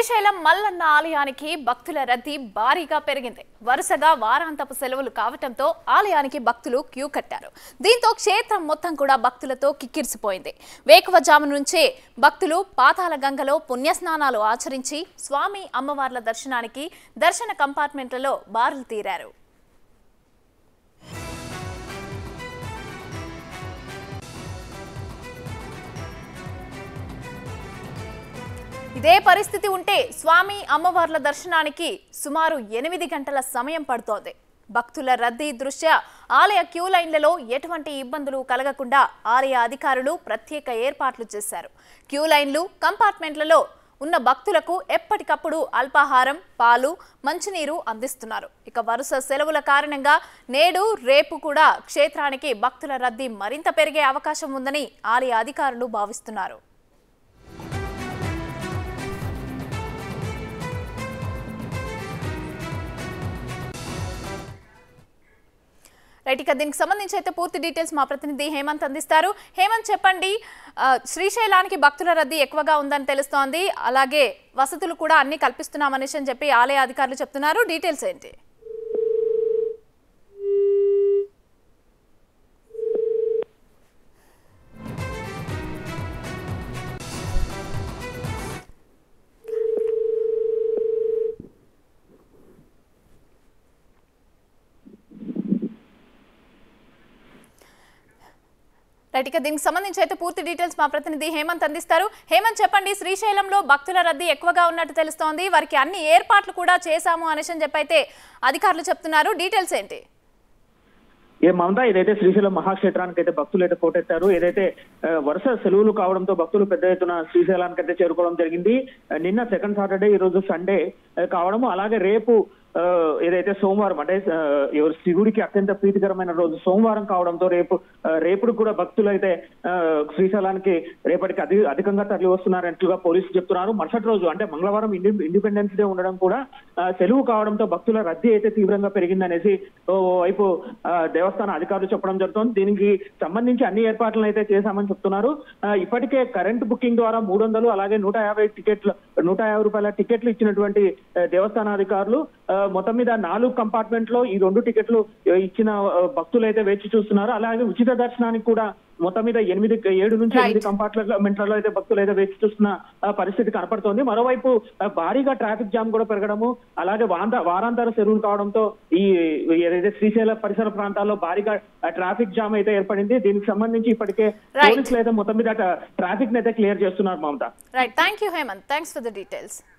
శ్రీశైలం మల్లన్న ఆలయానికి భక్తుల రద్దీ భారీగా పెరిగింది వరుసగా వారాంతపు సెలవులు కావటంతో ఆలయానికి భక్తులు క్యూ కట్టారు దీంతో క్షేత్రం మొత్తం కూడా భక్తులతో కిక్కిరిసిపోయింది వేకువజాము నుంచే భక్తులు పాతాల గంగలో పుణ్యస్నానాలు ఆచరించి స్వామి అమ్మవార్ల దర్శనానికి దర్శన కంపార్ట్మెంట్లలో బారులు తీరారు ఇదే పరిస్థితి ఉంటే స్వామి అమ్మవార్ల దర్శనానికి సుమారు ఎనిమిది గంటల సమయం పడుతోంది భక్తుల రద్దీ దృష్ట్యా ఆలయ క్యూ లైన్లలో ఎటువంటి ఇబ్బందులు కలగకుండా ఆలయ అధికారులు ప్రత్యేక ఏర్పాట్లు చేశారు క్యూ లైన్లు కంపార్ట్మెంట్లలో ఉన్న భక్తులకు ఎప్పటికప్పుడు అల్పాహారం పాలు మంచినీరు అందిస్తున్నారు ఇక వరుస సెలవుల కారణంగా నేడు రేపు కూడా క్షేత్రానికి భక్తుల రద్దీ మరింత పెరిగే అవకాశం ఉందని ఆలయ అధికారులు భావిస్తున్నారు రైట్ ఇక దీనికి సంబంధించి అయితే పూర్తి డీటెయిల్స్ మా ప్రతినిధి హేమంత్ అందిస్తారు హేమంత్ చెప్పండి ఆ, శ్రీశైలానికి భక్తుల రద్దీ ఎక్కువగా ఉందని తెలుస్తోంది అలాగే వసతులు కూడా అన్ని కల్పిస్తున్నామనేసి అని చెప్పి ఆలయ అధికారులు చెప్తున్నారు డీటెయిల్స్ ఏంటి రైట్ ఇక దీనికి సంబంధించి అయితే పూర్తి డీటెయిల్స్ మా ప్రతినిధి హేమంత్ అందిస్తారు హేమంత్ చెప్పండి శ్రీశైలంలో భక్తుల రద్దీ ఎక్కువగా ఉన్నట్టు తెలుస్తోంది వారికి అన్ని ఏర్పాట్లు కూడా చేశాము అనేసి అని చెప్పి అయితే అధికారులు చెప్తున్నారు డీటెయిల్స్ ఏంటి ఏ మమత ఏదైతే శ్రీశైలం మహాక్షేత్రానికి అయితే భక్తులు అయితే పోటెత్తారు ఏదైతే ఆ, వరుస సెలవులు కావడంతో భక్తులు పెద్ద ఎత్తున శ్రీశైలానికి అయితే చేరుకోవడం జరిగింది ఆ, నిన్న సెకండ్ సాటర్డే ఈ రోజు సండే ఆ, కావడము అలాగే రేపు ఆ, ఏదైతే సోమవారం అంటే ఆ, ఎవరు శివుడికి అత్యంత ప్రీతికరమైన రోజు సోమవారం కావడంతో రేపు ఆ, రేపుడు కూడా భక్తులు అయితే ఆ, శ్రీశైలానికి రేపటికి అధి అధికంగా తరలి వస్తున్నారన్నట్లుగా పోలీసులు చెప్తున్నారు మరుసటి రోజు అంటే మంగళవారం ఇండి ఇండిపెండెన్స్ డే ఉండడం కూడా ఆ, సెలవు కావడంతో భక్తుల రద్దీ అయితే తీవ్రంగా పెరిగిందనేసి ఓ వైపు ఆ, దేవస్థాన అధికారులు చెప్పడం జరుగుతోంది దీనికి సంబంధించి అన్ని ఏర్పాట్లను అయితే చేశామని చెప్తున్నారు ఆ, ఇప్పటికే కరెంట్ బుకింగ్ ద్వారా మూడు వందలు అలాగే నూట యాభై టికెట్లు నూట యాభై రూపాయల టికెట్లు ఇచ్చినటువంటి ఆ, దేవస్థాన అధికారులు ఆ, మొత్తం మీద నాలుగు కంపార్ట్మెంట్ లో ఈ రెండు టికెట్లు ఆ, ఇచ్చిన ఆ, భక్తులు అయితే వేచి చూస్తున్నారు అలాగే ఉచిత దర్శనానికి కూడా మొత్తం మీద ఎనిమిది ఏడు నుంచి Right. ఎనిమిది కంపార్ట్మెంట్లలో అయితే భక్తులు అయితే వేచి చూస్తున్న ఆ, పరిస్థితి కనపడుతోంది మరోవైపు ఆ, భారీగా ట్రాఫిక్ జామ్ కూడా పెరగడము అలాగే వాంత వారాంతర సెలవులు కావడంతో ఈ ఏదైతే శ్రీశైల పరిసర ప్రాంతాల్లో భారీగా ఆ, ట్రాఫిక్ జామ్ అయితే ఏర్పడింది దీనికి సంబంధించి ఇప్పటికే Right. పోలీసులు అయితే మొత్తం మీద ట్రాఫిక్ అయితే క్లియర్ చేస్తున్నారు Mamata right thank you Hemant thanks for the details